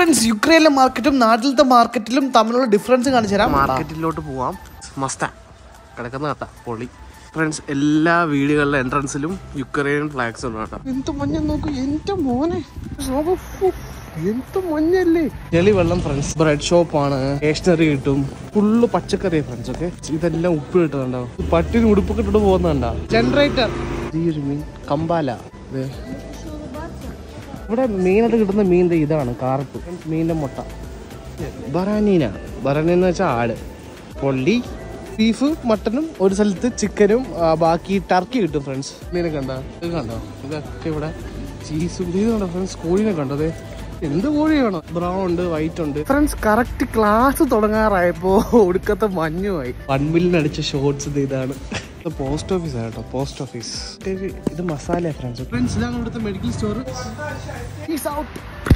Friends യുക്രൈനിലെ മാർക്കറ്റും നാട്ടിലത്തെ മാർക്കറ്റിലും തമ്മിലുള്ള ഡിഫറൻസ് കാണിച്ചു തരാം മാർക്കറ്റിലോട്ട് പോവാം മസ്ത കിടക്കുന്ന കത്ത പൊളി ഫ്രണ്ട്സ് എല്ലാ വീടുകളിലെ എൻട്രൻസിലും യുക്രൈൻ ഫ്ലാഗ്സ് ഉണ്ട് കേട്ടോ എന്ത് മഞ്ഞ നോക്കൂ എന്റെ മോനെ നോക്കൂ, ഫു, എന്ത് മഞ്ഞല്ലേ ചെളി വെള്ളം ഫ്രണ്ട്സ് ബ്രെഡ് ഷോപ്പാണ് സ്റ്റേഷനറി കിട്ടും ഫുള്ള് പച്ചക്കറി ഫ്രണ്ട്സ് ഒക്കെ ഇതെല്ലാം ഉപ്പ് കിട്ടുന്നുണ്ടോ പട്ടിന് ഉടുപ്പൊക്കെ ഇട്ടിട്ട് പോകുന്നുണ്ടോ ജനറേറ്റർ ഈ ഒരു മീൻ കമ്പാല ദേ. ഇവിടെ മീനായിട്ട് കിട്ടുന്ന മീൻ ദേ ഇതാണ് കാർപ്പ് മീനിന്റെ മുട്ട ബറാനീന ബറാനി എന്ന് വെച്ചാൽ ആട് പൊള്ളി ബീഫ് മട്ടനും ഒരു സ്ഥലത്ത് ചിക്കനും ആ, ബാക്കി ടർക്കി കിട്ടും ഫ്രണ്ട്സ് മീനെ കണ്ടോ ഇത് കണ്ടോ ഇതൊക്കെ ഇവിടെ ചീസ് ഇത് കണ്ടോ ഫ്രണ്ട്സ് കോഴിനെ കണ്ടോ അതെ എന്ത് കോഴിയാണോ ബ്രൗൺ ഉണ്ട് വൈറ്റ് ഉണ്ട് ഫ്രണ്ട്സ് കറക്റ്റ് ക്ലാസ് തുടങ്ങാറായപ്പോ ഒടുക്കത്തെ മഞ്ഞുമായി വൺ മില്ലിന് അടിച്ച ഷോർട്സ് ഇതാണ് പോസ്റ്റ് ഓഫീസ് കേട്ടോ പോസ്റ്റ് ഓഫീസ് ഇത് മസാല ഫ്രണ്ട്സ് ഫ്രണ്ട്സ് ഇതാണ് ഇവിടുത്തെ മെഡിക്കൽ സ്റ്റോർ